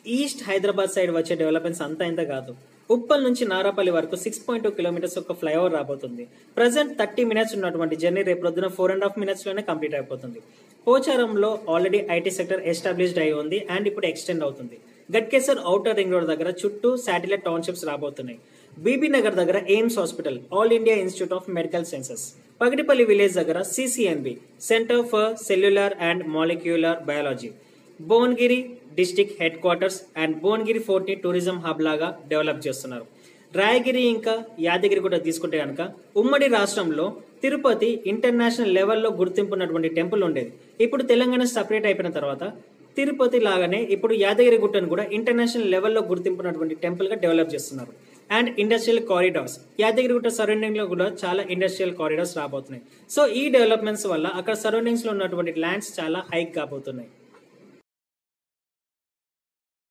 east Hyderabad side వచ్చే developments అంతా ఇంత కాదు ఉప్పల్ నుంచి నారాపల్లి వరకు సిక్స్ పాయింట్ టూ కిలోమీటర్స్ ఒక ఫ్లైఓవర్ రాబోతుంది ప్రజెంట్ థర్టీ మినిట్స్ ఉన్నటువంటి జర్నీ రేపు ప్రొద్దున ఫోర్ అండ్ హాఫ్ మినిట్స్ లోనే కంప్లీట్ అయిపోతుంది పోచారంలో ఆల్రెడీ ఐటీ సెక్టర్ ఎస్టాబ్లిష్డ్ అయి ఉంది అండ్ ఇప్పుడు ఎక్స్టెండ్ అవుతుంది గట్కేసర్ ఔటర్ రింగ్ రోడ్ దగ్గర చుట్టూ శాటిలైట్ టౌన్షిప్స్ రాబోతున్నాయి బీబీ నగర్ దగ్గర AIIMS hospital all India institute of medical sciences Pagidipalli village దగ్గర CCMB centre for cellular and molecular biology Bhuvanagiri district headquarters and Bhuvanagiri fort ని టూరిజం హబ్ లాగా డెవలప్ చేస్తున్నారు రాయగిరి ఇంకా యాదగిరి కూడా తీసుకుంటే కనుక ఉమ్మడి రాష్ట్రంలో తిరుపతి ఇంటర్నేషనల్ లెవెల్లో గుర్తింపు ఉన్నటువంటి టెంపుల్ ఉండేది ఇప్పుడు తెలంగాణ సపరేట్ అయిపోయిన తర్వాత తిరుపతి లాగానే ఇప్పుడు యాదగిరి గుట్టను కూడా ఇంటర్నేషనల్ లెవెల్లో గుర్తింపున్నటువంటి టెంపుల్ గా డెవలప్ చేస్తున్నారు and industrial corridors Yadagirigutta surrounding లో కూడా చాలా ఇండస్ట్రియల్ కారిడార్స్ రాబోతున్నాయి సో ఈ డెవలప్మెంట్స్ వల్ల అక్కడ సరౌండింగ్స్ లో ఉన్నటువంటి ల్యాండ్స్ చాలా హైక్ కాబోతున్నాయి